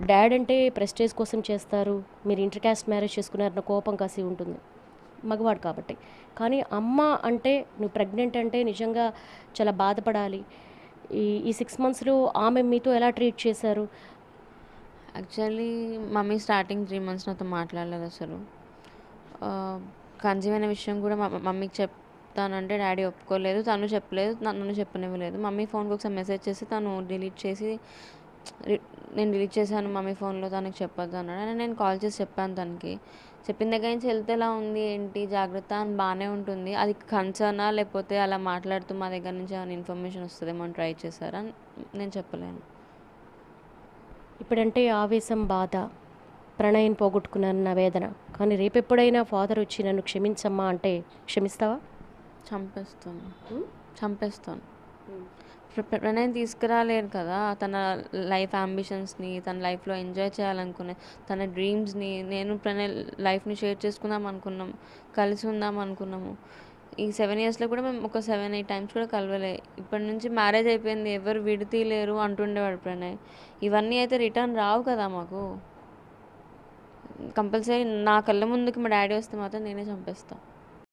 dad అంటే prestige కోసం చేస్తారు మీరు ఇంటర్ క్యాస్ట్ మ్యారేజ్ చేసుకున్నారన్న కోపం కాసి ఉంటుంది మగవాడు కాబట్టి కానీ అమ్మ అంటే నువ్వు ప్రెగ్నెంట్ అంటే నిజంగా చాలా బాధపడాలి ఈ ఈ సిక్స్ మంత్స్లో ఆమె మీతో ఎలా ట్రీట్ చేశారు actually mummy starting three months నాతో మాట్లాడలేదు అసలు కన్సీవ్ అయిన విషయం కూడా మా మమ్మీకి చెప్తానంటే డాడీ ఒప్పుకోలేదు తను చెప్పలేదు నన్ను చెప్పనివ్వలేదు మమ్మీ ఫోన్కి ఒకసారి మెసేజ్ చేసి తను డిలీట్ చేసి రి- నేను డిలీట్ చేశాను మమ్మీ ఫోన్లో తనకి చెప్పొద్దు అన్నాడు అని నేను కాల్ చేసి చెప్పాను తనకి చెప్పిన దగ్గర నుంచి వెళ్తే ఎలా ఉంది ఏంటి జాగ్రత్త అని బాగానే ఉంటుంది అది కన్సర్నా లేకపోతే అలా మాట్లాడుతూ మా దగ్గర నుంచి ఏమైనా ఇన్ఫర్మేషన్ వస్తుందేమో అని ట్రై చేశారా అని నేను చెప్పలేను ఇప్పుడంటే ఆవేశం బాధ ప్రణయం పోగొట్టుకున్నానన్న వేదన కానీ రేపెప్పుడైనా ఫాదర్ వచ్చి నన్ను క్షమించమ్మా అంటే క్షమిస్తావా చంపేస్తాను చంపేస్తాను ప్ర- ప్ర- ప్రణయం తీసుకురాలేరు కదా తన లైఫ్ అంబిషన్స్ని తన లైఫ్లో ఎంజాయ్ చేయాలనుకునే తన డ్రీమ్స్ని నేను ప్రణయ్ లైఫ్ని షేర్ చేసుకుందాం అనుకున్నాం కలిసి ఉందాం అనుకున్నాము ఈ సెవెన్ ఇయర్స్లో కూడా మేము ఒక సెవెన్ ఎయిట్ టైమ్స్ కూడా కలవలే ఇప్పటి నుంచి మ్యారేజ్ అయిపోయింది ఎవరు విడతీయలేరు అంటుండేవాడు ప్రణయ్ ఇవన్నీ అయితే రిటర్న్ రావు కదా మాకు కంపల్సరీ నా కళ్ళ ముందుకి మా డాడీ వస్తే మాత్రం నేనే చంపేస్తాను